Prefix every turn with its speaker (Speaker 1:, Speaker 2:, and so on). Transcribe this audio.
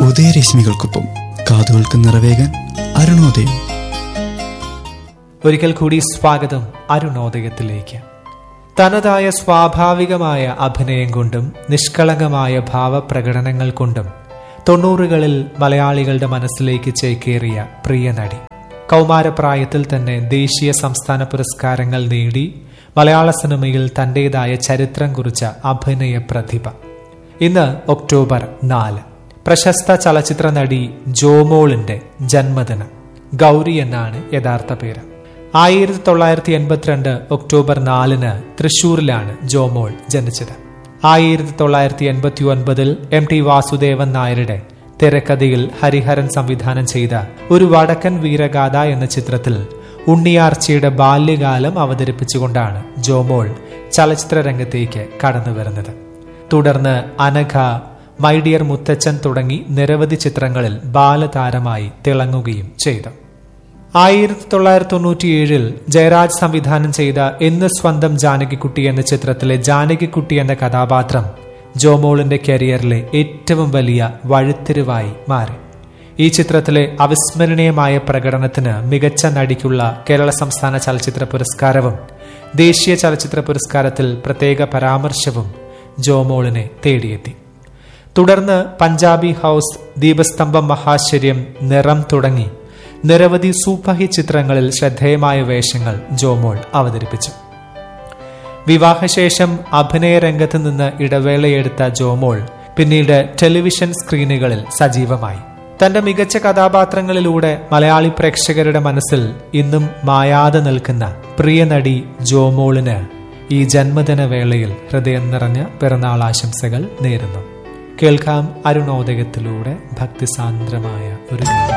Speaker 1: ഉദയരശ്മികൾക്കൊപ്പം കാതുകൾക്ക് നിറവേകാൻ അരുണോദയം
Speaker 2: ഒരിക്കൽ കൂടി സ്വാഗതം അരുണോദയത്തിലേക്ക് തനതായ സ്വാഭാവികമായ അഭിനയം കൊണ്ടും നിഷ്കളങ്കമായ ഭാവപ്രകടനങ്ങൾ കൊണ്ടും തൊണ്ണൂറുകളിൽ മലയാളികളുടെ മനസ്സിലേക്ക് ചേക്കേറിയ പ്രിയ നടി കൗമാരപ്രായത്തിൽ തന്നെ ദേശീയ സംസ്ഥാന പുരസ്കാരങ്ങൾ നേടി മലയാള സിനിമയിൽ തന്റേതായ ചരിത്രം കുറിച്ച അഭിനയ പ്രതിഭ ഇന്ന് ഒക്ടോബർ നാല് പ്രശസ്ത ചലച്ചിത്ര നടി ജോമോളിന്റെ ജന്മദിനം ഗൗരി എന്നാണ് യഥാർത്ഥ പേര് ആയിരത്തി തൊള്ളായിരത്തി എൺപത്തിരണ്ട് ഒക്ടോബർ നാലിന് തൃശൂരിലാണ് ജോമോൾ ജനിച്ചത് ആയിരത്തി തൊള്ളായിരത്തി എൺപത്തി ഒൻപതിൽ എം ടി വാസുദേവൻ നായരുടെ തിരക്കഥയിൽ ഹരിഹരൻ സംവിധാനം ചെയ്ത ഒരു വടക്കൻ വീരഗാഥ എന്ന ചിത്രത്തിൽ ഉണ്ണിയാർച്ചയുടെ ബാല്യകാലം അവതരിപ്പിച്ചുകൊണ്ടാണ് ജോമോൾ ചലച്ചിത്ര രംഗത്തേക്ക് കടന്നു വരുന്നത് തുടർന്ന് അനഘ മൈ ഡിയർ മുത്തച്ഛൻ തുടങ്ങി നിരവധി ചിത്രങ്ങളിൽ ബാലതാരമായി തിളങ്ങുകയും ചെയ്തു ആയിരത്തി തൊള്ളായിരത്തി തൊണ്ണൂറ്റിയേഴിൽ ജയരാജ് സംവിധാനം ചെയ്ത എന്ന് സ്വന്തം ജാനകിക്കുട്ടി എന്ന ചിത്രത്തിലെ ജാനകിക്കുട്ടി എന്ന കഥാപാത്രം ജോമോളിന്റെ കരിയറിലെ ഏറ്റവും വലിയ വഴിത്തിരിവായി മാറി ഈ ചിത്രത്തിലെ അവിസ്മരണീയമായ പ്രകടനത്തിന് മികച്ച നടിക്കുള്ള കേരള സംസ്ഥാന ചലച്ചിത്ര പുരസ്കാരവും ദേശീയ ചലച്ചിത്ര പുരസ്കാരത്തിൽ പ്രത്യേക പരാമർശവും ജോമോളിനെ തേടിയെത്തി തുടർന്ന് പഞ്ചാബി ഹൗസ് ദീപസ്തംഭം മഹാശ്ചര്യം നിറം തുടങ്ങി നിരവധി സൂപ്പർ ഹിറ്റ് ചിത്രങ്ങളിൽ ശ്രദ്ധേയമായ വേഷങ്ങൾ ജോമോൾ അവതരിപ്പിച്ചു വിവാഹശേഷം അഭിനയ രംഗത്ത് നിന്ന് ഇടവേളയെടുത്ത ജോമോൾ പിന്നീട് ടെലിവിഷൻ സ്ക്രീനുകളിൽ സജീവമായി തന്റെ മികച്ച കഥാപാത്രങ്ങളിലൂടെ മലയാളി പ്രേക്ഷകരുടെ മനസ്സിൽ ഇന്നും മായാതെ നിൽക്കുന്ന പ്രിയ നടി ജോമോളിന് ഈ ജന്മദിന വേളയിൽ ഹൃദയം നിറഞ്ഞ പിറന്നാൾ ആശംസകൾ നേരുന്നു കേൾക്കാം അരുണോദയത്തിലൂടെ ഭക്തിസാന്ദ്രമായ ഒരു ഗാനം